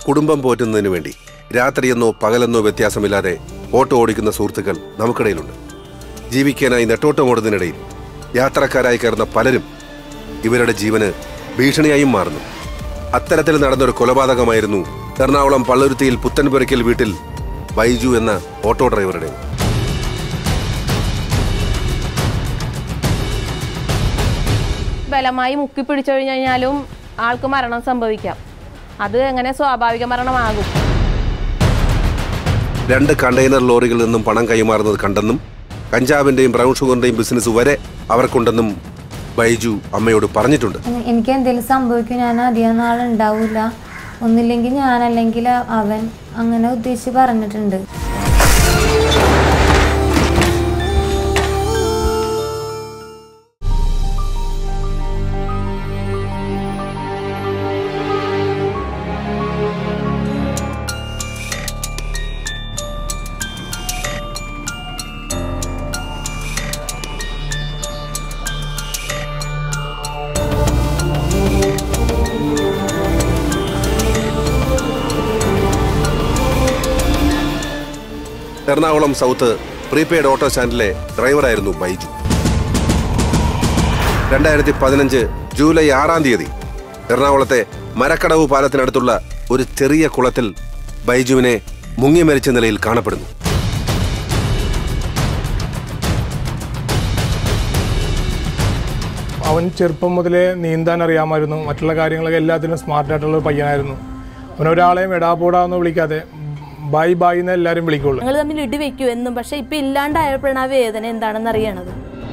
കുടുംബം പോറ്റുന്നതിന് വേണ്ടി രാത്രിയെന്നോ പകലെന്നോ വ്യത്യാസമില്ലാതെ ഓട്ടോ ഓടിക്കുന്ന സുഹൃത്തുക്കൾ നമുക്കിടയിലുണ്ട് ജീവിക്കാനായി നെട്ടോട്ടമോടുന്നതിനിടയിൽ യാത്രക്കാരായി കയറുന്ന പലരും ഇവരുടെ ജീവന് ഭീഷണിയായും മാറുന്നു അത്തരത്തിൽ നടന്നൊരു കൊലപാതകമായിരുന്നു എറണാകുളം പള്ളുരുത്തിയിൽ പുത്തൻപുരയ്ക്കൽ വീട്ടിൽ ബൈജു എന്ന ഓട്ടോ ഡ്രൈവറുടെ ബലമായി മുക്കി പിടിച്ചു കഴിഞ്ഞാലും ആൾക്ക് മരണം സംഭവിക്കാം അത് എങ്ങനെ സ്വാഭാവിക മരണമാകും രണ്ട് കണ്ടെയ്നർ ലോറികളിൽ നിന്നും പണം കൈമാറുന്നത് കണ്ടെന്നും കഞ്ചാവിന്റെയും ബ്രൗൺ ഷുഗറിന്റെയും ബിസിനസ് വരെ അവർക്കുണ്ടെന്നും ബൈജു അമ്മയോട് പറഞ്ഞിട്ടുണ്ട് എനി- എനിക്ക് എന്തെങ്കിലും സംഭവിക്കും ഞാൻ അധികം നാൾ ഉണ്ടാവില്ല ഒന്നില്ലെങ്കിൽ ഞാൻ അല്ലെങ്കിൽ അവൻ അങ്ങനെ ഉദ്ദേശിച്ച് പറഞ്ഞിട്ടുണ്ട് എറണാകുളം സൗത്ത് പ്രീപെയ്ഡ് ഓട്ടോ സ്റ്റാൻഡിലെ ഡ്രൈവറായിരുന്നു ബൈജു രണ്ടായിരത്തി പതിനഞ്ച് ജൂലൈ ആറാം തീയതി എറണാകുളത്തെ മരക്കടവ് പാലത്തിനടുത്തുള്ള ഒരു ചെറിയ കുളത്തിൽ ബൈജുവിനെ മുങ്ങി മരിച്ച നിലയിൽ കാണപ്പെടുന്നു അവൻ ചെറുപ്പം മുതലേ നീന്താൻ അറിയാമായിരുന്നു മറ്റുള്ള കാര്യങ്ങളൊക്കെ എല്ലാത്തിനും സ്മാർട്ടായിട്ടുള്ള ഒരു പയ്യനായിരുന്നു അവൻ ഒരാളെയും എടാപോടാന്ന് വിളിക്കാതെ ബൈ ബൈ എന്ന് എല്ലാവരും വിളിക്കുള്ളൂ ഞങ്ങൾ തമ്മിൽ ഇടി വെക്കൂ എന്നും പക്ഷെ ഇപ്പൊ ഇല്ലാണ്ടായപ്പോഴാണ് ആ വേദന എന്താണെന്ന് അറിയണത്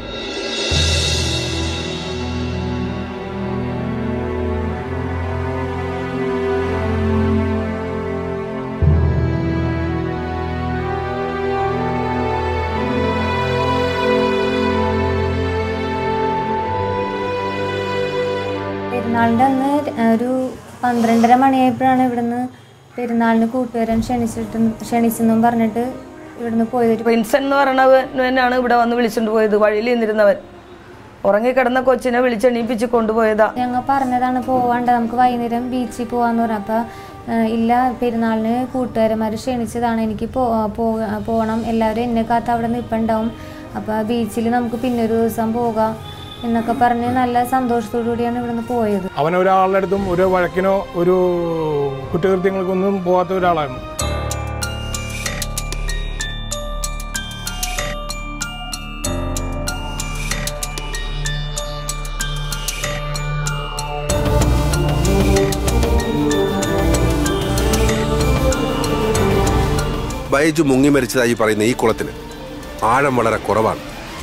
പെരുന്നാളിൻ്റെ അന്ന് ഒരു പന്ത്രണ്ടര മണിയായപ്പോഴാണ് ഇവിടുന്ന് പെരുന്നാളിന് കൂട്ടുകാരൻ ക്ഷണിച്ചിട്ട് ക്ഷണിച്ചെന്നും പറഞ്ഞിട്ട് ഇവിടുന്ന് പോയത് വിൻസൻ എന്ന് പറയണവനാണ് ഇവിടെ വന്ന് വിളിച്ചുകൊണ്ട് പോയത് വഴിയിൽ നിന്നിരുന്നവൻ ഉറങ്ങിക്കിടന്ന കൊച്ചിനെ വിളിച്ചെണീപ്പിച്ച് കൊണ്ടുപോയതാ ഞങ്ങൾ പറഞ്ഞതാണ് പോവാണ്ട നമുക്ക് വൈകുന്നേരം ബീച്ചിൽ പോവാന്ന് പറഞ്ഞു അപ്പോൾ ഇല്ല പെരുന്നാളിന് കൂട്ടുകാരന്മാർ ക്ഷണിച്ചതാണ് എനിക്ക് പോ പോക- പോകണം എല്ലാവരും എന്നെ കാത്ത് അവിടെ നിൽപ്പുണ്ടാവും അപ്പോൾ ബീച്ചിൽ നമുക്ക് പിന്നെ ഒരു ദിവസം പോകാം എന്നൊക്കെ പറഞ്ഞ് നല്ല സന്തോഷത്തോടു കൂടിയാണ് ഇവിടുന്ന് പോയത് അവൻ ഒരാളുടെ അടുത്തും ഒരു വഴക്കിനോ ഒരു കുറ്റകൃത്യങ്ങൾക്കൊന്നും പോകാത്ത ഒരാളായിരുന്നു ബൈജു മുങ്ങി മരിച്ചതായി പറയുന്ന ഈ കുളത്തിന് ആഴം വളരെ കുറവാണ്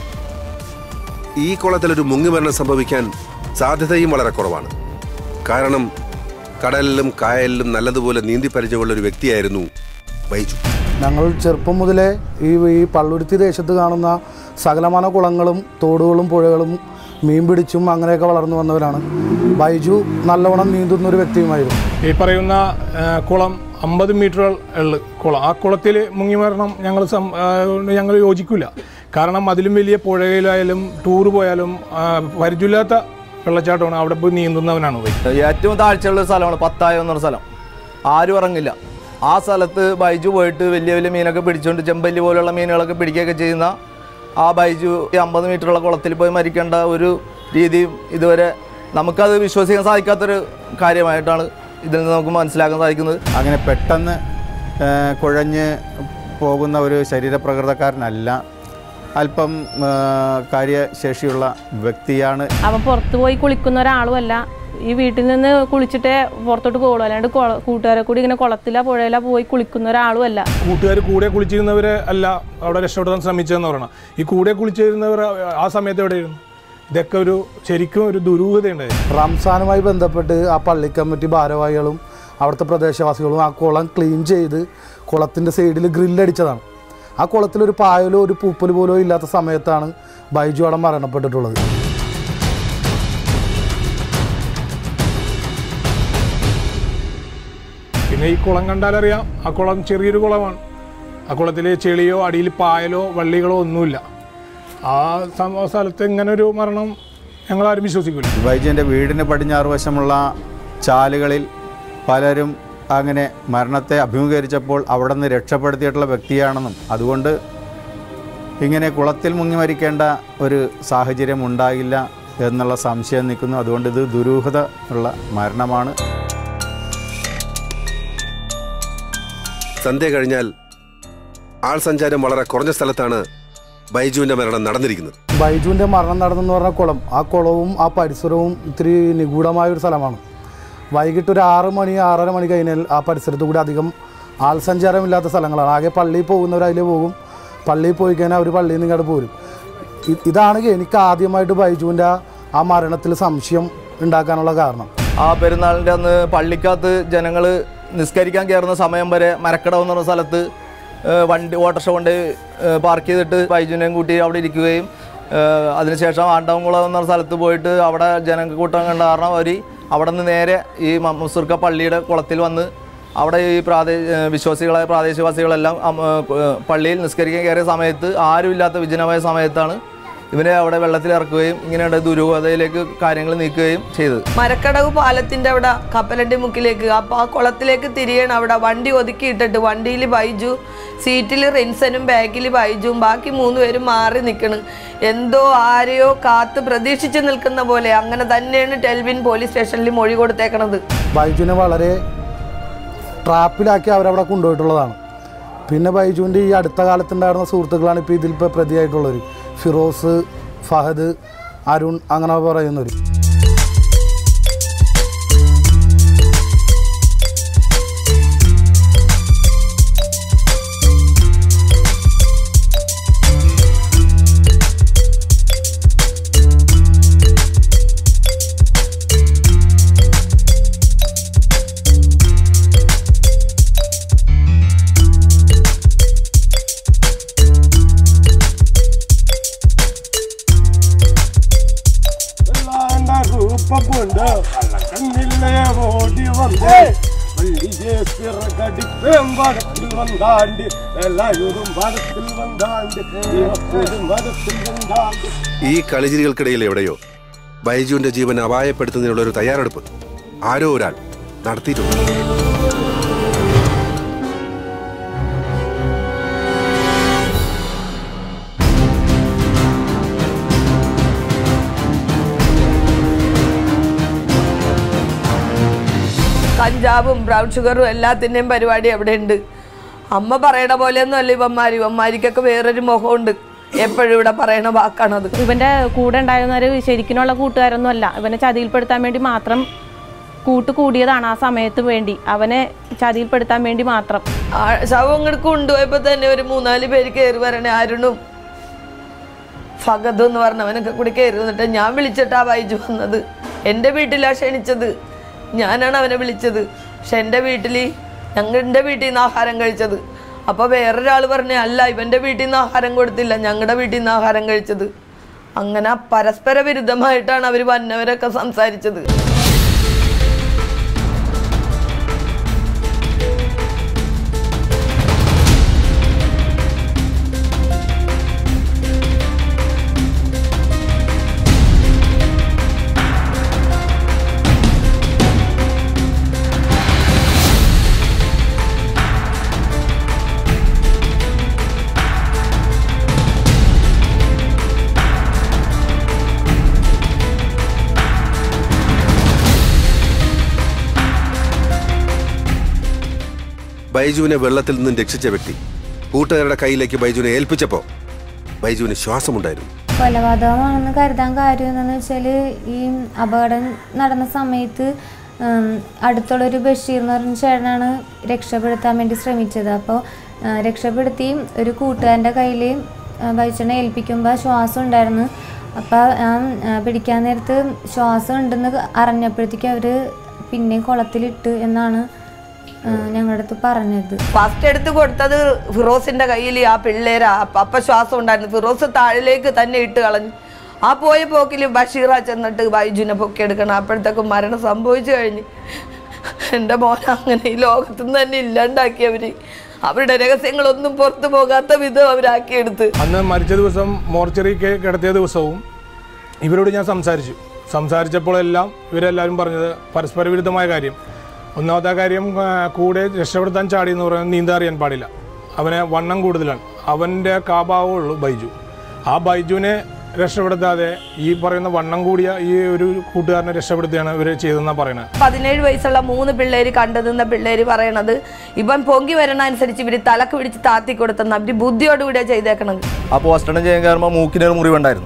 ഈ കുളത്തിൽ ഒരു മുങ്ങിമരണം സംഭവിക്കാൻ സാധ്യതയും വളരെ കുറവാണ് കാരണം കടലിലും കായലിലും നല്ലതുപോലെ നീന്തി പരിചയമുള്ള ഒരു വ്യക്തിയായിരുന്നു ബൈജു ഞങ്ങൾ ചെറുപ്പം മുതലേ ഈ ഈ പള്ളുരുത്തി ദേശത്ത് കാണുന്ന സകലമാന കുളങ്ങളും തോടുകളും പുഴകളും മീൻ പിടിച്ചും അങ്ങനെയൊക്കെ വളർന്നു വന്നവരാണ് ബൈജു നല്ലവണ്ണം നീന്തുന്ന ഒരു വ്യക്തിയുമായിരുന്നു ഈ പറയുന്ന ആ, കുളം അമ്പത് മീറ്റർ ഉള്ള കുളം ആ കുളത്തിൽ മുങ്ങി മരണം ഞങ്ങൾ സം- ആ, ഞങ്ങൾ യോജിക്കില്ല കാരണം അതിലും വലിയ പുഴയിലായാലും ടൂർ പോയാലും ആ, പരിചയമില്ലാത്ത വെള്ളച്ചാട്ടമാണ് അവിടെ പോയി നീന്തുന്നവനാണ് പോയി ഏറ്റവും താഴ്ചയുള്ള ഒരു സ്ഥലമാണ് പത്തായം എന്ന് പറഞ്ഞ സ്ഥലം ആരും ഇറങ്ങില്ല ആ സ്ഥലത്ത് ബൈജു പോയിട്ട് വലിയ വലിയ മീനൊക്കെ പിടിച്ചുകൊണ്ട് ചെമ്പല്ലി പോലുള്ള മീനുകളൊക്കെ പിടിക്കുകയൊക്കെ ചെയ്യുന്ന ആ ബൈജു ഈ അമ്പത് മീറ്ററുള്ള കുളത്തിൽ പോയി മരിക്കേണ്ട ഒരു രീതിയും ഇതുവരെ നമുക്കത് വിശ്വസിക്കാൻ സാധിക്കാത്തൊരു കാര്യമായിട്ടാണ് ഇതിൽ നിന്ന് നമുക്ക് മനസ്സിലാക്കാൻ സാധിക്കുന്നത് അങ്ങനെ പെട്ടെന്ന് ആ, കുഴഞ്ഞ് പോകുന്ന ഒരു ശരീരപ്രകൃതക്കാരനല്ല അല്പം ആ, കാര്യശേഷിയുള്ള വ്യക്തിയാണ് അവൻ പുറത്ത് പോയി കുളിക്കുന്ന ഒരാളുമല്ല ഈ വീട്ടിൽ നിന്ന് കുളിച്ചിട്ടേ പുറത്തോട്ട് പോകുള്ളൂ അല്ലാണ്ട് കുള- കൂട്ടുകാരെ കൂടി ഇങ്ങനെ കുളത്തില പുഴയില പോയി കുളിക്കുന്ന ഒരാളും അല്ല കൂട്ടുകാർ കൂടെ കുളിച്ചിരുന്നവരെ അല്ല അവിടെ രക്ഷപ്പെടുത്താൻ ശ്രമിച്ചതെന്ന് പറയണം ഈ കൂടെ കുളിച്ചിരുന്നവർ ആ സമയത്ത് എവിടെയായിരുന്നു ഇതൊക്കെ ഒരു ശരിക്കും ഒരു ദുരൂഹതയുണ്ടായിരുന്നു റംസാനുമായി ബന്ധപ്പെട്ട് ആ പള്ളി കമ്മിറ്റി ഭാരവാഹികളും അവിടുത്തെ പ്രദേശവാസികളും ആ കുളം ക്ലീൻ ചെയ്ത് കുളത്തിൻ്റെ സൈഡിൽ ഗ്രില്ലടിച്ചതാണ് ആ കുളത്തിലൊരു പായലോ ഒരു പൂപ്പൽ പോലോ ഇല്ലാത്ത സമയത്താണ് ബൈജു അവിടെ മരണപ്പെട്ടിട്ടുള്ളത് പിന്നെ ഈ കുളം കണ്ടാലറിയാം ആ കുളം ചെറിയൊരു കുളമാണ് ആ കുളത്തിൽ ചെളിയോ അടിയിൽ പായലോ വള്ളികളോ ഒന്നുമില്ല ആ സംഭവ സ്ഥലത്ത് ഇങ്ങനെ ഒരു മരണം ഞങ്ങളാരും വിശ്വസിക്കില്ല വൈദ്യൻ്റെ വീടിന് പടിഞ്ഞാറ് വശമുള്ള ചാലുകളിൽ പലരും അങ്ങനെ മരണത്തെ അഭിമുഖീകരിച്ചപ്പോൾ അവിടെ നിന്ന് രക്ഷപ്പെടുത്തിയിട്ടുള്ള വ്യക്തിയാണെന്നും അതുകൊണ്ട് ഇങ്ങനെ കുളത്തിൽ മുങ്ങി മരിക്കേണ്ട ഒരു സാഹചര്യം ഉണ്ടാകില്ല എന്നുള്ള സംശയം നിൽക്കുന്നു അതുകൊണ്ട് ഇത് ദുരൂഹത ഉള്ള മരണമാണ് സന്ധ്യ കഴിഞ്ഞാൽ ആൾ സഞ്ചാരം വളരെ കുറഞ്ഞ സ്ഥലത്താണ് ബൈജുവിന്റെ മരണം നടന്നിരിക്കുന്നത് ബൈജുവിൻ്റെ മരണം നടന്നെന്ന് പറഞ്ഞ കുളം ആ കുളവും ആ പരിസരവും ഇത്തിരി നിഗൂഢമായ ഒരു സ്ഥലമാണ് വൈകിട്ട് ഒരു ആറ് മണി ആറര മണി കഴിഞ്ഞാൽ ആ പരിസരത്ത് കൂടി അധികം ആൾ സഞ്ചാരമില്ലാത്ത സ്ഥലങ്ങളാണ് ആകെ പള്ളിയിൽ പോകുന്നവർ അതിൽ പോകും പള്ളിയിൽ പോയി കഴിഞ്ഞാൽ അവർ പള്ളിയിൽ നിന്ന് ഇങ്ങോട്ട് പോരും ഇ- ഇതാണ് എനിക്ക് ആദ്യമായിട്ട് ബൈജുവിൻ്റെ ആ മരണത്തിൽ സംശയം ഉണ്ടാക്കാനുള്ള കാരണം ആ പെരുന്നാളിൻ്റെ അന്ന് പള്ളിക്കകത്ത് ജനങ്ങൾ നിസ്കരിക്കാൻ കയറുന്ന സമയം വരെ മരക്കടവ് എന്ന് പറഞ്ഞ സ്ഥലത്ത് ഏഹ്, വണ്ടി ഓട്ടോറിക്ഷ കൊണ്ട് ഏഹ്, പാർക്ക് ചെയ്തിട്ട് ബൈജുവിനെയും കൂട്ടി അവിടെ ഇരിക്കുകയും ഏഹ്, അതിനുശേഷം ആണ്ടവംകുളം എന്ന സ്ഥലത്ത് പോയിട്ട് അവിടെ ജനക്കൂട്ടം കണ്ട കാരണം അവർ അവിടെ നിന്ന് നേരെ ഈ മ- മുസുർക്ക പള്ളിയുടെ കുളത്തിൽ വന്ന് അവിടെ ഈ പ്രാദേ ഏഹ്, വിശ്വാസികളായ പ്രാദേശികവാസികളെല്ലാം അം- ഏഹ്, പള്ളിയിൽ നിസ്കരിക്കാൻ കയറിയ സമയത്ത് ആരുമില്ലാത്ത വിജനമായ സമയത്താണ് ഇവനെ അവിടെ വെള്ളത്തിൽ ഇറക്കുകയും ഇങ്ങനെയുള്ള ദുരൂഹതയിലേക്ക് കാര്യങ്ങൾ നീക്കുകയും ചെയ്തത് മരക്കടവ് പാലത്തിന്റെ അവിടെ കപ്പലണ്ടി മുക്കിലേക്ക് അപ്പൊ ആ കുളത്തിലേക്ക് തിരിയണം അവിടെ വണ്ടി ഒതുക്കിയിട്ടിട്ട് വണ്ടിയിൽ ബൈജു സീറ്റിൽ റിൻസനും ബാക്കിൽ ബൈജുവും ബാക്കി മൂന്ന് പേരും മാറി നിൽക്കണ് എന്തോ ആരെയോ കാത്ത് പ്രതീക്ഷിച്ച് നിൽക്കുന്ന പോലെ അങ്ങനെ തന്നെയാണ് ടെൽവിൻ പോലീസ് സ്റ്റേഷനിൽ മൊഴി കൊടുത്തേക്കണത് ബൈജുവിനെ വളരെ ട്രാപ്പിലാക്കി അവരവിടെ കൊണ്ടുപോയിട്ടുള്ളതാണ് പിന്നെ ബൈജുവിൻ്റെ ഈ അടുത്ത കാലത്തുണ്ടായിരുന്ന സുഹൃത്തുക്കളാണ് ഇപ്പോൾ ഇതിലിപ്പോൾ പ്രതിയായിട്ടുള്ളവർ ഫിറോസ് ഫഹദ് അരുൺ അങ്ങനെ പറയുന്നവർ രൂപമുണ്ട് കണ്ണില്ലേ ഓടി വന്നേ വള്ളിയെ പിറകടിപ്പേം വടത്തിൽ വന്നാണ്ട് എല്ലാവരും വടത്തിൽ വന്നാണ്ട് ഇവപ്പോഴും വടത്തിൽ വന്നാണ്ട് ഈ കളിചിരികൾക്കിടയിൽ എവിടെയോ ബൈജുവിന്റെ ജീവൻ അപായപ്പെടുത്തുന്നതിനുള്ള ഒരു തയ്യാറെടുപ്പ് ആരോ ഒരാൾ നടത്തിയിട്ടുണ്ട് കഞ്ചാവും ബ്രൗൺ ഷുഗറും എല്ലാത്തിൻ്റെയും പരിപാടി അവിടെ ഉണ്ട് അമ്മ പറയണ പോലെയൊന്നും അല്ല ഇവന്മാർ ഇവന്മാരിക്കൊക്കെ വേറൊരു മുഖമുണ്ട് എപ്പോഴും ഇവിടെ പറയണ വാക്കാണത് ഇവന്റെ കൂടെ ഉണ്ടായിരുന്നവര് ശരിക്കിനുള്ള കൂട്ടുകാരൊന്നും അല്ല ഇവനെ ചതിയിൽപ്പെടുത്താൻ വേണ്ടി മാത്രം കൂട്ട് കൂടിയതാണ് ആ സമയത്ത് വേണ്ടി അവനെ ചതിയിൽപ്പെടുത്താൻ വേണ്ടി മാത്രം ആ ശവം ഇങ്ങോട്ട് കൊണ്ടുപോയപ്പോ തന്നെ ഒരു മൂന്നാല് പേര് കയറി വരണേ അരുണും ഫഗദും എന്ന് പറഞ്ഞവനൊക്കെ കൂടി കയറി വന്നിട്ട് ഞാൻ വിളിച്ചിട്ടാ ബൈജു വന്നത് എൻ്റെ വീട്ടിലാ ക്ഷണിച്ചത് ഞാനാണ് അവനെ വിളിച്ചത് പക്ഷെ എൻ്റെ വീട്ടിൽ ഞങ്ങൾ എൻ്റെ വീട്ടിൽ നിന്ന് ആഹാരം കഴിച്ചത് അപ്പോൾ വേറൊരാൾ പറഞ്ഞേ അല്ല ഇവൻ്റെ വീട്ടിൽ നിന്ന് ആഹാരം കൊടുത്തില്ല ഞങ്ങളുടെ വീട്ടിൽ നിന്ന് ആഹാരം കഴിച്ചത് അങ്ങനെ പരസ്പര വിരുദ്ധമായിട്ടാണ് അവർ വന്നവരൊക്കെ സംസാരിച്ചത് ബൈജുവിനെ വെള്ളത്തിൽ നിന്നും രക്ഷിച്ച വ്യക്തി കൂട്ടുകാരുടെ കയ്യിലേക്ക് ബൈജുവിനെ ഏൽപ്പിച്ചപ്പോ ബൈജുവിന് ശ്വാസമുണ്ടായിരുന്നു കൊലപാതകമാണെന്ന് കരുതാൻ കാര്യം എന്താണെന്ന് വെച്ചാൽ ഈ അപകടം നടന്ന സമയത്ത് ഉം, അടുത്തുള്ളൊരു ബഷീർ എന്ന് പറഞ്ഞ ചേട്ടനാണ് രക്ഷപ്പെടുത്താൻ വേണ്ടി ശ്രമിച്ചത് അപ്പോൾ രക്ഷപ്പെടുത്തി ഒരു കൂട്ടുകാരൻ്റെ കയ്യിൽ ബൈച്ചനെ ഏൽപ്പിക്കുമ്പോൾ ശ്വാസം ഉണ്ടായിരുന്നു അപ്പോൾ പിടിക്കാൻ നേരത്ത് ശ്വാസം ഉണ്ടെന്ന് അറിഞ്ഞപ്പോഴത്തേക്കും അവർ പിന്നെ കുളത്തിലിട്ട് എന്നാണ് ഞങ്ങളുടെ അടുത്ത് പറഞ്ഞത് ഫസ്റ്റ് എടുത്ത് കൊടുത്തത് ഫിറോസിന്റെ കയ്യിൽ ആ പിള്ളേരാ അപ്പ അപ്പ ശ്വാസം ഉണ്ടായിരുന്നു ഫിറോസ് താഴിലേക്ക് തന്നെ ഇട്ട് കളഞ്ഞു ആ പോയ പോക്കിൽ ബഷീറ ചെന്നിട്ട് ബൈജുനെ പൊക്കിയെടുക്കണം അപ്പോഴത്തേക്കും മരണം സംഭവിച്ചു കഴിഞ്ഞ് എൻ്റെ മോനെ അങ്ങനെ ഈ ലോകത്തു നിന്ന് തന്നെ ഇല്ലാണ്ടാക്കിയവര് അവരുടെ രഹസ്യങ്ങളൊന്നും പുറത്തു പോകാത്ത വിധം അവരാക്കിയെടുത്ത് അന്ന് മരിച്ച ദിവസം മോർച്ചറി കിടത്തിയ ദിവസവും ഇവരോട് ഞാൻ സംസാരിച്ചു സംസാരിച്ചപ്പോഴെല്ലാം ഇവരെല്ലാവരും പറഞ്ഞത് പരസ്പര വിരുദ്ധമായ കാര്യം ഒന്നാമത്തെ കാര്യം ആ, കൂടെ രക്ഷപ്പെടുത്താൻ ചാടി എന്ന് പറയുന്നത് നീന്താൻ അറിയാൻ പാടില്ല അവനെ വണ്ണം കൂടുതലാണ് അവൻ്റെ കാഭാവേ ഉള്ളൂ ബൈജു ആ ബൈജുവിനെ രക്ഷപ്പെടുത്താതെ ഈ പറയുന്ന വണ്ണം കൂടിയ ഈ ഒരു കൂട്ടുകാരനെ രക്ഷപ്പെടുത്തുകയാണ് ഇവർ ചെയ്തതെന്നാണ് പറയുന്നത് പതിനേഴ് വയസ്സുള്ള മൂന്ന് പിള്ളേര് കണ്ടു നിന്ന പിള്ളേര് പറയണത് ഇവൻ പൊങ്കി വരണ അനുസരിച്ച് ഇവര് തലക്ക് പിടിച്ച് താത്തി കൊടുത്തെന്ന് അവര് ബുദ്ധിയോടുകൂടിയാ ചെയ്തേക്കണത് ആ പോസ്റ്ററിന് ചെയ്യാൻ കയറുമ്പോൾ മൂക്കിനൊരു മുറിവുണ്ടായിരുന്നു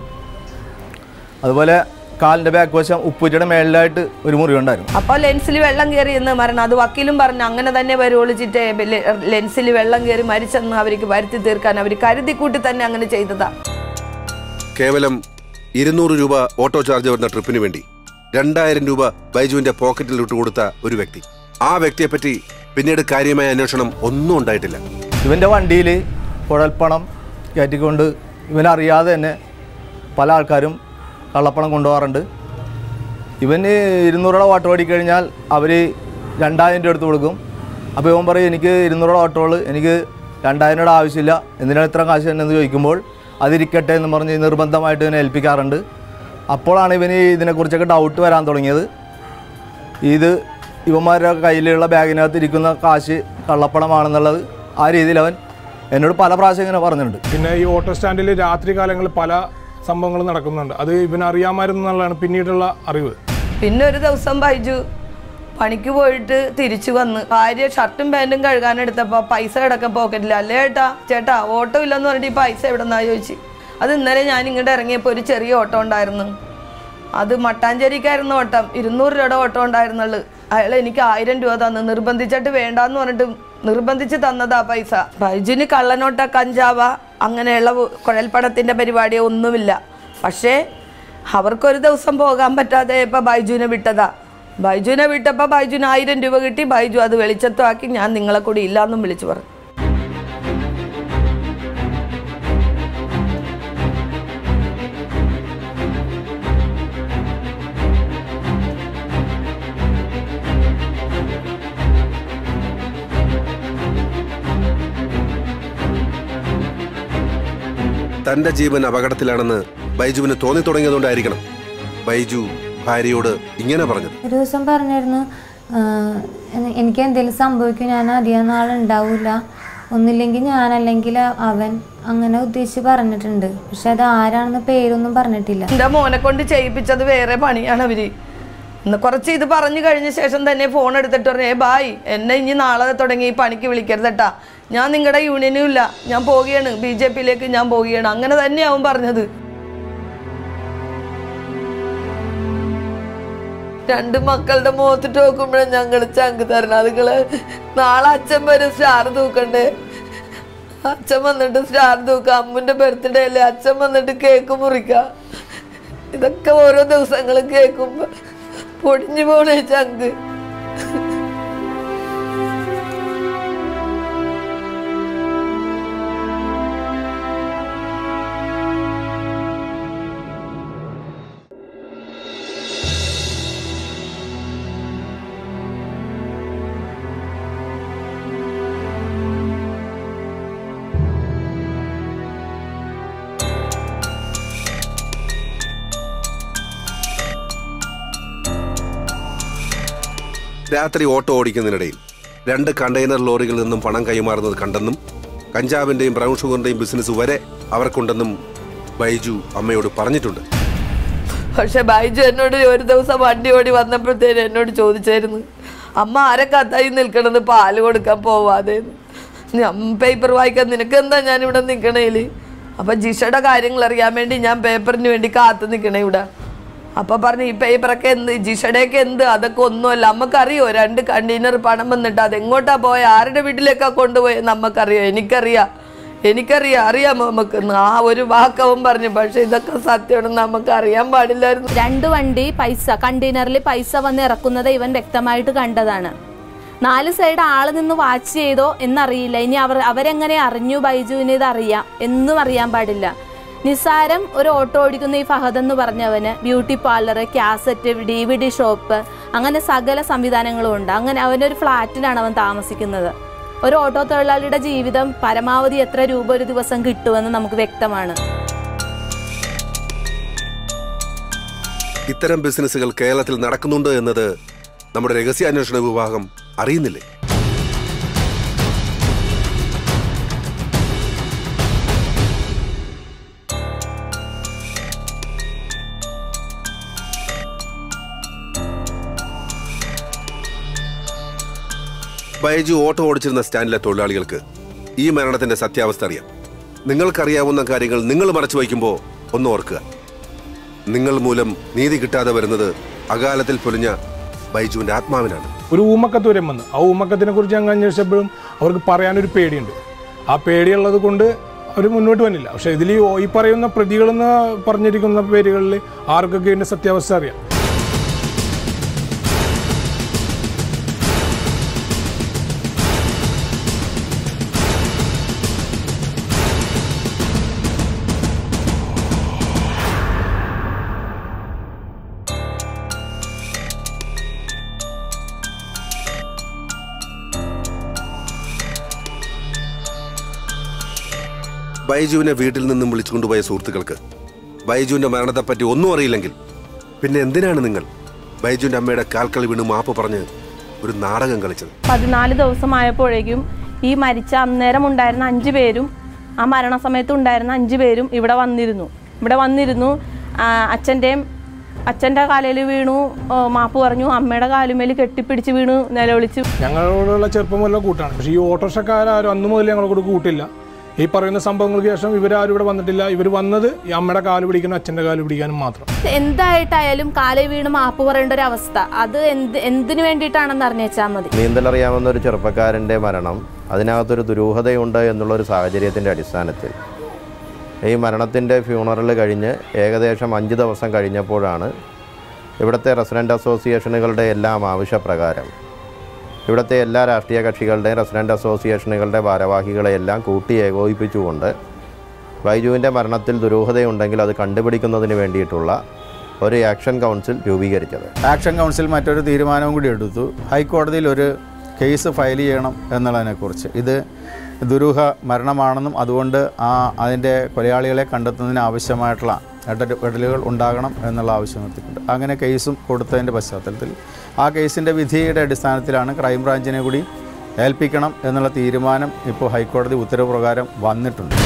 അതുപോലെ കാലിൻ്റെ ബാക്ക് വശം ഉപ്പൂറ്റയുടെ മേളിലായിട്ട് ഒരു മുറിവുണ്ടായിരുന്നു അപ്പോൾ ലെൻസിൽ വെള്ളം കയറി എന്ന് മരണം അത് വക്കീലും പറഞ്ഞു അങ്ങനെ തന്നെ വരുവൊളിച്ചിട്ട് ലെൻസിൽ വെള്ളം കയറി മരിച്ചെന്ന് അവർക്ക് വരുത്തി തീർക്കാൻ അവർ കരുതി കൂട്ടി തന്നെ അങ്ങനെ ചെയ്തതാ കേവലം ഇരുന്നൂറ് രൂപ ഓട്ടോ ചാർജ് വരുന്ന ട്രിപ്പിന് വേണ്ടി രണ്ടായിരം രൂപ ബൈജുവിന്റെ പോക്കറ്റിൽ ഇട്ടുകൊടുത്ത ഒരു വ്യക്തി ആ വ്യക്തിയെപ്പറ്റി പിന്നീട് കാര്യമായ അന്വേഷണം ഒന്നും ഉണ്ടായിട്ടില്ല ഇവൻ്റെ വണ്ടിയിൽ കുഴൽപ്പണം കയറ്റിക്കൊണ്ട് ഇവനറിയാതെ തന്നെ പല ആൾക്കാരും കള്ളപ്പണം കൊണ്ടുപോകാറുണ്ട് ഇവന് ഇരുന്നൂറ് രൂപ ഓട്ടോ ഓടിക്കഴിഞ്ഞാൽ അവർ രണ്ടായിരം രൂപ എടുത്ത് കൊടുക്കും അപ്പോൾ ഇവൻ പറയും എനിക്ക് ഇരുന്നൂറ് രൂപ ഓട്ടോൾ എനിക്ക് രണ്ടായിരം രൂപ ആവശ്യമില്ല എന്തിനാണ് ഇത്ര കാശ് തന്നെ എന്ന് ചോദിക്കുമ്പോൾ അതിരിക്കട്ടെ എന്ന് പറഞ്ഞ് നിർബന്ധമായിട്ട് ഇവനെ ഏൽപ്പിക്കാറുണ്ട് അപ്പോഴാണ് ഇവന് ഇതിനെക്കുറിച്ചൊക്കെ ഡൗട്ട് വരാൻ തുടങ്ങിയത് ഇത് ഇവന്മാരുടെ കയ്യിലുള്ള ബാഗിനകത്ത് ഇരിക്കുന്ന കാശ് കള്ളപ്പണമാണെന്നുള്ളത് ആ രീതിയിൽ അവൻ എന്നോട് പല പ്രാവശ്യം ഇങ്ങനെ പറഞ്ഞിട്ടുണ്ട് പിന്നെ ഈ ഓട്ടോ സ്റ്റാൻഡിൽ രാത്രി കാലങ്ങളിൽ പല സംഭവങ്ങളും നടക്കുന്നുണ്ട് അത് ഇവനറിയാമായിരുന്നു എന്നുള്ളതാണ് പിന്നീടുള്ള അറിവ് പിന്നെ ഒരു ദിവസം ബൈജു പണിക്ക് പോയിട്ട് തിരിച്ചു വന്ന് ഭാര്യ ഷർട്ടും പാൻറ്റും കഴുകാനെടുത്തപ്പോൾ പൈസ കിടക്കാൻ പോക്കറ്റില്ല അല്ലേ ചേട്ടാ ചേട്ടാ ഓട്ടോ ഇല്ലെന്ന് പറഞ്ഞിട്ട് ഈ പൈസ എവിടെ നിന്നാ ചോദിച്ചു അത് ഇന്നലെ ഞാൻ ഇങ്ങോട്ട് ഇറങ്ങിയപ്പോൾ ഒരു ചെറിയ ഓട്ടോ ഉണ്ടായിരുന്നു അത് മട്ടാഞ്ചേരിക്കായിരുന്നു ഓട്ടം ഇരുന്നൂറ് രൂപയുടെ ഓട്ടോ ഉണ്ടായിരുന്നുള്ളു അയാൾ എനിക്ക് ആയിരം രൂപ തന്നു നിർബന്ധിച്ചിട്ട് വേണ്ടാന്ന് പറഞ്ഞിട്ട് നിർബന്ധിച്ച് തന്നതാ പൈസ ബൈജുന് കള്ളനോട്ട കഞ്ചാവ അങ്ങനെയുള്ള കുഴൽപ്പണത്തിൻ്റെ പരിപാടിയോ ഒന്നുമില്ല പക്ഷേ അവർക്കൊരു ദിവസം പോകാൻ പറ്റാതെ ഇപ്പം ബൈജുവിനെ വിട്ടതാ ബൈജുവിനെ വിട്ടപ്പോൾ ബൈജുവിന് ആയിരം രൂപ കിട്ടി ബൈജു അത് വെളിച്ചത്തുമാക്കി ഞാൻ നിങ്ങളെ കൂടി ഇല്ലാന്നും വിളിച്ചു പറഞ്ഞു തന്റെ ജീവൻ അപകടത്തിലാണെന്ന് ബൈജുവിന് തോന്നി തുടങ്ങിയതുകൊണ്ടായിരിക്കണം ബൈജു ഭാര്യയോട് ഇങ്ങനെ പറഞ്ഞത് ഒരു ദിവസം പറഞ്ഞിരുന്നു "ആഹ് എനിക്ക് എന്തെങ്കിലും സംഭവിക്കും ഞാൻ അധികം നാളുണ്ടാവില്ല ഒന്നില്ലെങ്കിൽ ഞാനല്ലെങ്കിൽ അവൻ അങ്ങനെ ഉദ്ദേശിച്ച് പറഞ്ഞിട്ടുണ്ട് പക്ഷെ അത് ആരാണെന്ന് പേരൊന്നും പറഞ്ഞിട്ടില്ല എൻ്റെ മോനെ കൊണ്ട് ചെയ്യിപ്പിച്ചത് വേറെ പണിയാണ് അവര് ഇന്ന് കുറച്ച് ഇത് പറഞ്ഞു കഴിഞ്ഞ ശേഷം തന്നെ ഫോൺ എടുത്തിട്ട് പറഞ്ഞു ഏ ബായ് എന്നെ ഇനി നാളെ തുടങ്ങി ഈ പണിക്ക് വിളിക്കരുത് കേട്ടാ ഞാൻ നിങ്ങളുടെ യൂണിയനും ഇല്ല ഞാൻ പോവുകയാണ് ബി ജെ പിയിലേക്ക് ഞാൻ പോവുകയാണ് അങ്ങനെ തന്നെയാവും പറഞ്ഞത് രണ്ട് മക്കളുടെ മുഖത്തിട്ട് നോക്കുമ്പോഴാണ് ഞങ്ങൾ ചങ്ക് തരണം അതുങ്ങള് നാളെ അച്ഛൻ വരും സ്റ്റാർ തൂക്കണ്ടേ അച്ഛൻ വന്നിട്ട് സ്റ്റാർ തൂക്ക അമ്മുന്റെ ബർത്ത്ഡേ അല്ലേ അച്ഛൻ വന്നിട്ട് കേക്ക് മുറിക്ക ഇതൊക്കെ ഓരോ ദിവസങ്ങളും കേൾക്കുമ്പോ പൊടിഞ്ഞു പോണേ ചങ്ക് രാത്രി ഓട്ടോ ഓടിക്കുന്നതിനിടയിൽ രണ്ട് കണ്ടെയ്നർ ലോറികളിൽ നിന്നും പണം കൈമാറുന്നത് കണ്ടെന്നും കഞ്ചാവിന്റെയും ബ്രൗൺ ഷുഗറിന്റെയും ബിസിനസ് വരെ അവർക്കുണ്ടെന്നും ബൈജു അമ്മയോട് പറഞ്ഞിട്ടുണ്ട് പക്ഷെ ബൈജു എന്നോട് ഒരു ദിവസം വണ്ടി ഓടി വന്നപ്പോഴത്തേനും എന്നോട് ചോദിച്ചായിരുന്നു അമ്മ ആരെ കത്തായി നിൽക്കണത് പാല് കൊടുക്കാൻ പോവാതെ ഞാൻ പേപ്പർ വായിക്കാൻ നിനക്ക് എന്താ ഞാൻ ഇവിടെ നിൽക്കണേല് അപ്പൊ ജിഷയുടെ കാര്യങ്ങൾ അറിയാൻ വേണ്ടി ഞാൻ പേപ്പറിന് വേണ്ടി കാത്തു നിൽക്കണേ ഇവിടെ അപ്പൊ പറഞ്ഞു ഈ പേപ്പറൊക്കെ എന്ത് ജിഷയുടെയൊക്കെ എന്ത് അതൊക്കെ ഒന്നുമല്ല നമുക്കറിയോ രണ്ട് കണ്ടെയ്നർ പണം വന്നിട്ട് അത് എങ്ങോട്ടാ പോയ ആരുടെ വീട്ടിലേക്കാ കൊണ്ടുപോയത് നമുക്കറിയോ എനിക്കറിയാം എനിക്കറിയാം അറിയാം നമുക്ക് ആ ഒരു വാക്കവും പറഞ്ഞു പക്ഷെ ഇതൊക്കെ സത്യമാണെന്ന് നമുക്ക് അറിയാൻ പാടില്ലായിരുന്നു രണ്ട് വണ്ടി പൈസ കണ്ടെയ്നറിൽ പൈസ വന്ന് ഇറക്കുന്നത് ഇവൻ വ്യക്തമായിട്ട് കണ്ടതാണ് നാല് സൈഡ് ആള് നിന്ന് വാച്ച് ചെയ്തോ എന്നറിയില്ല ഇനി അവർ അവരെങ്ങനെ അറിഞ്ഞു ബൈജുവിന് ഇത് അറിയാം എന്നും അറിയാൻ പാടില്ല നിസാരം ഒരു ഓട്ടോ ഓടിക്കുന്ന ഈ ഫഹദ് എന്ന് പറഞ്ഞവന് beauty parlour cassette D V D shop അങ്ങനെ സകല സംവിധാനങ്ങളും ഉണ്ട് അങ്ങനെ അവനൊരു ഫ്ലാറ്റിലാണ് അവൻ താമസിക്കുന്നത് ഒരു ഓട്ടോ തൊഴിലാളിയുടെ ജീവിതം പരമാവധി എത്ര രൂപ ഒരു ദിവസം കിട്ടുമെന്ന് നമുക്ക് വ്യക്തമാണ് ഇത്തരം ബിസിനസ്സുകൾ കേരളത്തിൽ നടക്കുന്നുണ്ട് എന്നത് നമ്മുടെ രഹസ്യാന്വേഷണ വിഭാഗം അറിയുന്നില്ലേ ബൈജു ഓട്ടോ ഓടിച്ചിരുന്ന സ്റ്റാൻഡിലെ തൊഴിലാളികൾക്ക് ഈ മരണത്തിന്റെ സത്യാവസ്ഥ അറിയാം നിങ്ങൾക്കറിയാവുന്ന കാര്യങ്ങൾ നിങ്ങൾ മറച്ചു വയ്ക്കുമ്പോൾ ഒന്ന് ഓർക്കുക നിങ്ങൾ മൂലം നീതി കിട്ടാതെ വരുന്നത് അകാലത്തിൽ പൊലിഞ്ഞ ബൈജുവിന്റെ ആത്മാവിനാണ് ഒരു ഊമക്കത്തൂരം വന്ന് ആ ഊമക്കത്തിനെ കുറിച്ച് ഞങ്ങൾ അന്വേഷിച്ചപ്പോഴും അവർക്ക് പറയാനൊരു പേടിയുണ്ട് ആ പേടിയുള്ളത് കൊണ്ട് അവർ മുന്നോട്ട് വന്നില്ല പക്ഷേ ഇതിൽ ഈ ഈ പറയുന്ന പ്രതികളെന്ന് പറഞ്ഞിരിക്കുന്ന പേരുകളിൽ ആർക്കൊക്കെ ഇതിൻ്റെ സത്യാവസ്ഥ അറിയാം ബൈജുവിനെ വീട്ടിൽ നിന്നും വിളിച്ചുകൊണ്ടുപോയ സുഹൃത്തുക്കൾക്ക് ബൈജുവിന്റെ മരണത്തെപ്പറ്റി ഒന്നും അറിയില്ലെങ്കിൽ പിന്നെ എന്തിനാണ് നിങ്ങൾ ബൈജുവിന്റെ അമ്മയുടെ കാൽക്കളി വീണ് മാപ്പ് പറഞ്ഞ് ഒരു നാടകം കളിച്ചത് പതിനാല് ദിവസമായപ്പോഴേക്കും ഈ മരിച്ച അന്നേരം ഉണ്ടായിരുന്ന അഞ്ചു പേരും ആ മരണസമയത്ത് ഉണ്ടായിരുന്ന അഞ്ചു പേരും ഇവിടെ വന്നിരുന്നു ഇവിടെ വന്നിരുന്നു ആ, അച്ഛൻ്റെയും അച്ഛൻ്റെ കാലയിൽ വീണു ആ, മാപ്പ് പറഞ്ഞു അമ്മയുടെ കാലുമേൽ കെട്ടിപ്പിടിച്ച് വീണു നിലവിളിച്ച് ഞങ്ങളോടുള്ള ചെറുപ്പം വല്ല കൂട്ടാണ് പക്ഷേ ഈ ഓട്ടോറിക്ഷക്കാരും അന്ന് മുതൽ ഞങ്ങളെ കൂടെ കൂട്ടില്ല ഈ പറയുന്ന സംഭവങ്ങൾക്ക് ശേഷം ഇവരാരും ഇവിടെ വന്നിട്ടില്ല ഇവർ വന്നത് ഈ അമ്മയുടെ കാല് പിടിക്കാനും അച്ഛൻ്റെ കാല് പിടിക്കാനും മാത്രം എന്തായിട്ടായാലും കാലേ വീണ് മാപ്പ് പറയേണ്ട ഒരു അവസ്ഥ അത് എന്ത് എന്തിനു വേണ്ടിയിട്ടാണെന്ന് അറിഞ്ഞേച്ചാൽ മതി നീന്തലറിയാവുന്ന ഒരു ചെറുപ്പക്കാരൻ്റെ മരണം അതിനകത്തൊരു ദുരൂഹതയുണ്ട് എന്നുള്ളൊരു സാഹചര്യത്തിൻ്റെ അടിസ്ഥാനത്തിൽ ഈ മരണത്തിൻ്റെ ഫ്യൂണറൽ കഴിഞ്ഞ് ഏകദേശം അഞ്ച് ദിവസം കഴിഞ്ഞപ്പോഴാണ് ഇവിടുത്തെ റെസിഡൻ്റ് അസോസിയേഷനുകളുടെ എല്ലാം ആവശ്യപ്രകാരം ഇവിടുത്തെ എല്ലാ രാഷ്ട്രീയ കക്ഷികളുടെയും റെസിഡൻ്റ് അസോസിയേഷനുകളുടെ ഭാരവാഹികളെയെല്ലാം കൂട്ടി ഏകോപിപ്പിച്ചുകൊണ്ട് ബൈജുവിൻ്റെ മരണത്തിൽ ദുരൂഹതയുണ്ടെങ്കിൽ അത് കണ്ടുപിടിക്കുന്നതിന് വേണ്ടിയിട്ടുള്ള ഒരു ആക്ഷൻ കൗൺസിൽ രൂപീകരിച്ചത് ആക്ഷൻ കൗൺസിൽ മറ്റൊരു തീരുമാനവും കൂടി എടുത്തു ഹൈക്കോടതിയിൽ ഒരു കേസ് ഫയൽ ചെയ്യണം എന്നുള്ളതിനെക്കുറിച്ച് ഇത് ദുരൂഹ മരണമാണെന്നും അതുകൊണ്ട് ആ അതിൻ്റെ കൊലയാളികളെ കണ്ടെത്തുന്നതിന് ആവശ്യമായിട്ടുള്ള ഇടപെടലുകൾ ഉണ്ടാകണം എന്നുള്ള ആവശ്യം നിർത്തിയിട്ടുണ്ട് അങ്ങനെ കേസും കൊടുത്തതിൻ്റെ പശ്ചാത്തലത്തിൽ ആ കേസിൻ്റെ വിധിയുടെ അടിസ്ഥാനത്തിലാണ് ക്രൈംബ്രാഞ്ചിനെ കൂടി ഏൽപ്പിക്കണം എന്നുള്ള തീരുമാനം ഇപ്പോൾ ഹൈക്കോടതി ഉത്തരവ് പ്രകാരം വന്നിട്ടുണ്ട്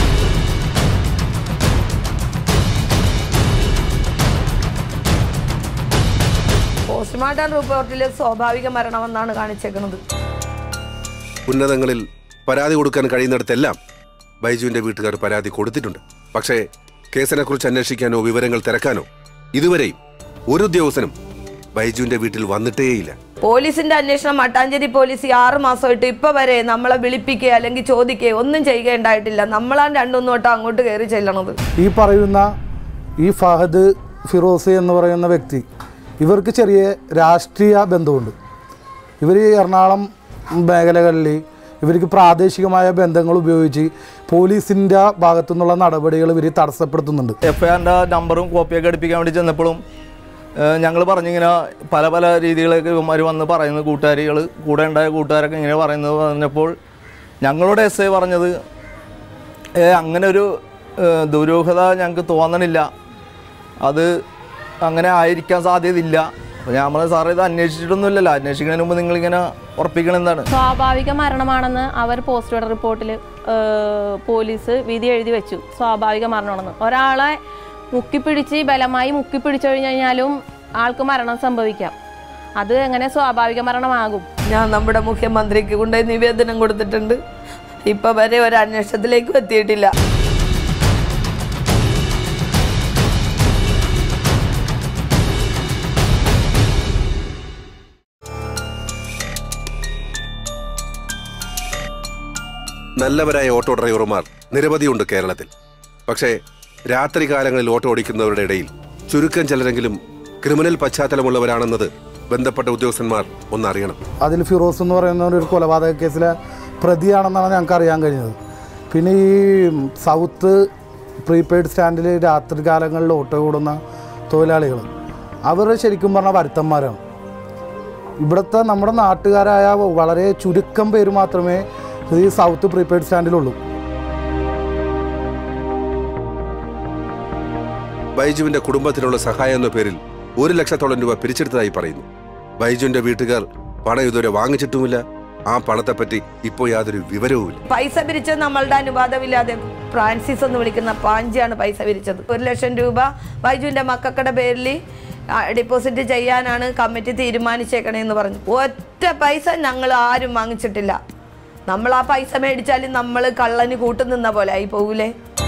പോസ്റ്റ്മോർട്ടം റിപ്പോർട്ടിൽ സ്വാഭാവിക മരണമെന്നാണ് കാണിച്ചേക്കുന്നത് ഉന്നതങ്ങളിൽ പരാതി കൊടുക്കാൻ കഴിയുന്നിടത്തെല്ലാം ബൈജുവിന്റെ വീട്ടുകാർ പരാതി കൊടുത്തിട്ടുണ്ട് പക്ഷേ കേസിനെക്കുറിച്ച് അന്വേഷിക്കാനോ വിവരങ്ങൾ തിരക്കാനോ ഇതുവരെയും ഒരു ഉദ്യോഗസ്ഥനും ബൈജുവിന്റെ വീട്ടിൽ വന്നിട്ടേയില്ല പോലീസിന്റെ അന്വേഷണം മട്ടാഞ്ചേരി പോലീസ് ഈ ആറ് മാസമായിട്ട് ഇപ്പൊ വരെ നമ്മളെ വിളിപ്പിക്കുക അല്ലെങ്കിൽ ചോദിക്കുക ഒന്നും ചെയ്യുകയുണ്ടായിട്ടില്ല നമ്മളാണ് രണ്ടൊന്നും തൊട്ട് അങ്ങോട്ട് കയറി ചെല്ലണത് ഈ പറയുന്ന ഈ ഫഹദ് ഫിറോസ് എന്ന് പറയുന്ന വ്യക്തി ഇവർക്ക് ചെറിയ രാഷ്ട്രീയ ബന്ധമുണ്ട് ഇവർ എറണാകുളം മേഖലകളിൽ ഇവർക്ക് പ്രാദേശികമായ ബന്ധങ്ങൾ ഉപയോഗിച്ച് പോലീസിൻ്റെ ഭാഗത്തു നിന്നുള്ള നടപടികൾ ഇവർ തടസ്സപ്പെടുത്തുന്നുണ്ട് എഫ് ഐ ആറിൻ്റെ നമ്പറും കോപ്പിയൊക്കെ അടുപ്പിക്കാൻ വേണ്ടി ചെന്നപ്പോഴും ഞങ്ങൾ പറഞ്ഞിങ്ങനെ പല പല രീതികളൊക്കെ ഇവന്മാർ വന്ന് പറയുന്നത് കൂട്ടുകാരികൾ കൂടെ ഉണ്ടായ കൂട്ടുകാരൊക്കെ ഇങ്ങനെ പറയുന്നത് പറഞ്ഞപ്പോൾ ഞങ്ങളോട് എസ് ഐ പറഞ്ഞത് "ഏ, അങ്ങനെ ഒരു ഏ, ദുരൂഹത ഞങ്ങൾക്ക് തോന്നണില്ല അത് അങ്ങനെ ആയിരിക്കാൻ സാധ്യതയില്ല അപ്പോൾ ഞാൻ പറഞ്ഞത് സാറേ ഇത് അന്വേഷിച്ചിട്ടൊന്നുമില്ലല്ലോ അന്വേഷിക്കുന്നതിന് മുമ്പ് നിങ്ങളിങ്ങനെ ഉറപ്പിക്കണം എന്താണ് സ്വാഭാവിക മരണമാണെന്ന് അവർ പോസ്റ്റ്മോർട്ടം റിപ്പോർട്ടിൽ പോലീസ് വിധി എഴുതി വെച്ചു സ്വാഭാവിക മരണമാണെന്ന് ഒരാളെ മുക്കിപ്പിടിച്ച് ബലമായി മുക്കിപ്പിടിച്ചു കഴിഞ്ഞു കഴിഞ്ഞാലും ആൾക്ക് മരണം സംഭവിക്കാം അത് എങ്ങനെ സ്വാഭാവിക മരണമാകും ഞാൻ നമ്മുടെ മുഖ്യമന്ത്രിക്ക് കൊണ്ടുപോയി നിവേദനം കൊടുത്തിട്ടുണ്ട് ഇപ്പൊ വരെ ഒരു അന്വേഷണത്തിലേക്കും എത്തിയിട്ടില്ല നല്ലവരായ ഓട്ടോ ഡ്രൈവർമാർ നിരവധിയുണ്ട് കേരളത്തിൽ പക്ഷേ രാത്രി കാലങ്ങളിൽ ഓട്ടോ ഓടിക്കുന്നവരുടെ ഇടയിൽ ചുരുക്കം ചിലരെങ്കിലും ക്രിമിനൽ പശ്ചാത്തലമുള്ളവരാണെന്നത് ബന്ധപ്പെട്ട ഉദ്യോഗസ്ഥന്മാർ ഒന്നറിയണം അതിൽ ഫിറോസ് എന്ന് പറയുന്ന ഒരു കൊലപാതക കേസിലെ പ്രതിയാണെന്നാണ് ഞങ്ങൾക്ക് അറിയാൻ കഴിഞ്ഞത് പിന്നെ ഈ സൗത്ത് പ്രീപെയ്ഡ് സ്റ്റാൻഡിൽ രാത്രി കാലങ്ങളിൽ ഓട്ടോ ഓടുന്ന തൊഴിലാളികൾ അവർ ശരിക്കും പറഞ്ഞാൽ വരുത്തന്മാരാണ് ഇവിടുത്തെ നമ്മുടെ നാട്ടുകാരായ വളരെ ചുരുക്കം പേര് മാത്രമേ ഈ സൗത്ത് പ്രീപെയ്ഡ് സ്റ്റാൻഡിലുള്ളൂ ബൈജുവിന്റെ കുടുംബത്തിനുള്ള സഹായം എന്ന പേരിൽ ഒരു ലക്ഷത്തോളം രൂപ പിരിച്ചെടുത്തതായി പറയുന്നു ബൈജുവിന്റെ വീട്ടുകാർ പണം ഇതുവരെ വാങ്ങിച്ചിട്ടുമില്ല ആ പണത്തെപ്പറ്റി ഇപ്പോൾ യാതൊരു വിവരവുമില്ല പൈസ പിരിച്ചത് നമ്മളുടെ അനുവാദമില്ലാതെ ഫ്രാൻസിസ് എന്ന് വിളിക്കുന്ന പാഞ്ചിയാണ് പൈസ പിരിച്ചത് ഒരു ലക്ഷം രൂപ ബൈജുവിൻ്റെ മക്കൾക്കുടെ പേരിൽ ഡിപ്പോസിറ്റ് ചെയ്യാനാണ് കമ്മിറ്റി തീരുമാനിച്ചേക്കണേന്ന് പറഞ്ഞു ഒറ്റ പൈസ ഞങ്ങൾ ആരും വാങ്ങിച്ചിട്ടില്ല നമ്മൾ ആ പൈസ മേടിച്ചാലും നമ്മൾ കള്ളന് കൂട്ടുനിന്ന പോലെ ആയി പോകൂലേ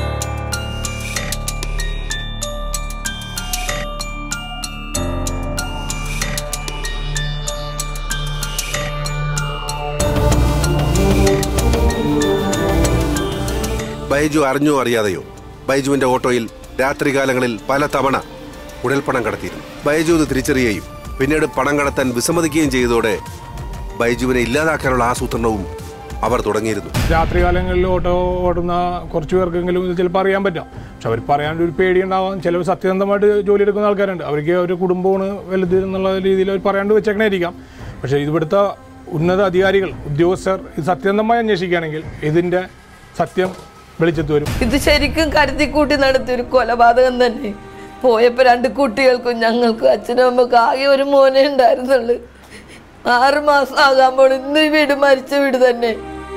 ബൈജു അറിഞ്ഞോ അറിയാതെയോ ബൈജുവിന്റെ ഓട്ടോയിൽ രാത്രികാലങ്ങളിൽ പല തവണ കുഴൽപ്പണം കടത്തിയിരുന്നു ബൈജു ഇത് തിരിച്ചറിയുകയും പിന്നീട് പണം കടത്താൻ വിസമ്മതിക്കുകയും ചെയ്തതോടെ ബൈജുവിനെ ഇല്ലാതാക്കാനുള്ള ആസൂത്രണവും അവർ തുടങ്ങിയിരുന്നു രാത്രികാലങ്ങളിൽ ഓട്ടോ ഓടുന്ന കുറച്ച് പേർക്കെങ്കിലും ഇത് ചിലപ്പോൾ അറിയാൻ പറ്റാം പക്ഷെ അവർ പറയാൻ ഒരു പേടി ഉണ്ടാവാം ചിലർ സത്യസന്ധമായിട്ട് ജോലി എടുക്കുന്ന ആൾക്കാരുണ്ട് അവർക്ക് ഒരു കുടുംബമാണ് വലുത് എന്നുള്ള രീതിയിൽ അവർ പറയാണ്ട് വെച്ചേക്കണായിരിക്കാം പക്ഷേ ഇവിടുത്തെ ഉന്നത അധികാരികൾ ഉദ്യോഗസ്ഥർ ഇത് സത്യസന്ധമായി അന്വേഷിക്കുകയാണെങ്കിൽ ഇതിൻ്റെ സത്യം വെളിച്ചത്ത് വരും ഇത് ശരിക്കും കരുതിക്കൂട്ടി നടത്തിയൊരു കൊലപാതകം തന്നെ പോയപ്പോൾ രണ്ട് കുട്ടികൾക്കും ഞങ്ങൾക്കും അച്ഛനും അമ്മക്കും ആകെ ഒരു മോനെ ഉണ്ടായിരുന്നുള്ളു ആറ് മാസം ആകാമ്പോൾ ഇന്ന് ഈ വീട് മരിച്ച വീട് തന്നെ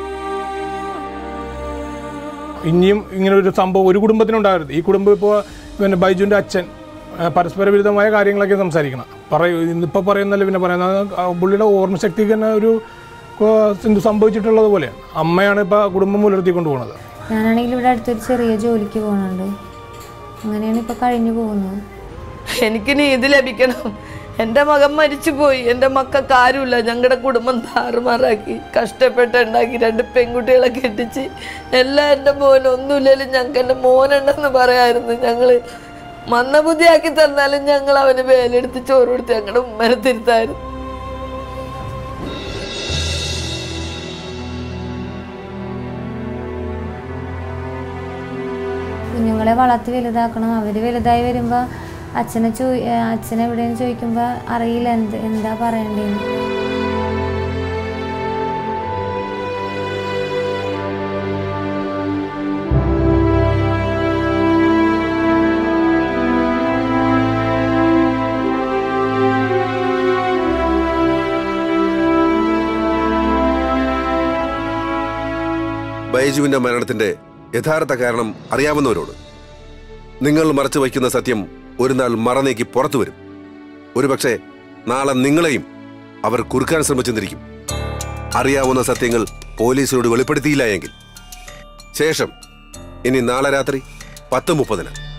ഇനിയും ഇങ്ങനെ ഒരു സംഭവം ഒരു കുടുംബത്തിനുണ്ടാകരുത് ഈ കുടുംബം ഇപ്പോൾ പിന്നെ ബൈജുവിൻ്റെ അച്ഛൻ ആ, പരസ്പര വിരുദ്ധമായ കാര്യങ്ങളൊക്കെ സംസാരിക്കണം പറയൂ ഇന്നിപ്പോൾ പറയുന്നല്ല പിന്നെ പറയുന്നത് ആ പുള്ളിയുടെ ഓർമ്മശക്തിക്ക് തന്നെ ഒരു ആ, എന്ത് സംഭവിച്ചിട്ടുള്ളത് പോലെയാണ് അമ്മയാണ് ഇപ്പോൾ കുടുംബം പുലർത്തിക്കൊണ്ട് പോകുന്നത് ഞാനാണെങ്കിൽ ഇവിടെ അടുത്തൊരു ചെറിയ ജോലിക്ക് പോകുന്നുണ്ട് അങ്ങനെയാണ് ഇപ്പോൾ കഴിഞ്ഞു പോകുന്നത് എനിക്ക് നീതി ലഭിക്കണം എൻ്റെ മകൻ മരിച്ചുപോയി എൻ്റെ മക്കൾക്ക് ആരുമില്ല ഞങ്ങളുടെ കുടുംബം താറുമാറാക്കി കഷ്ടപ്പെട്ട് ഉണ്ടാക്കി രണ്ട് പെൺകുട്ടികളെ കെട്ടിച്ച് എല്ലാം എൻ്റെ മോൻ ഒന്നുമില്ലെങ്കിലും ഞങ്ങൾക്ക് എൻ്റെ മോനുണ്ടെന്ന് പറയായിരുന്നു ഞങ്ങൾ മന്ദബുദ്ധിയാക്കി തന്നാലും ഞങ്ങൾ അവന് വേലെടുത്ത് ചോറ് കൊടുത്ത് ഞങ്ങളുടെ ഉമ്മനെ തിരുത്തായിരുന്നു കുഞ്ഞുങ്ങളെ വളർത്തി വലുതാക്കണം അവർ വലുതായി വരുമ്പോൾ അച്ഛനെ ചോ അച്ഛനെ എവിടെയെന്ന് ചോദിക്കുമ്പോൾ അറിയില്ല എന്ത് എന്താ പറയണ്ടേന്ന് ബൈജുവിന്റെ മരണത്തിന്റെ യഥാർത്ഥ കാരണം അറിയാവുന്നവരോട് നിങ്ങൾ മറച്ചു വയ്ക്കുന്ന സത്യം ഒരു നാൾ മറനീക്കി പുറത്തു വരും ഒരുപക്ഷെ നാളെ നിങ്ങളെയും അവർ കുറുക്കാൻ ശ്രമിച്ചെന്നിരിക്കും അറിയാവുന്ന സത്യങ്ങൾ പോലീസിനോട് വെളിപ്പെടുത്തിയില്ല എങ്കിൽ ശേഷം ഇനി നാളെ രാത്രി പത്ത് മുപ്പതിന്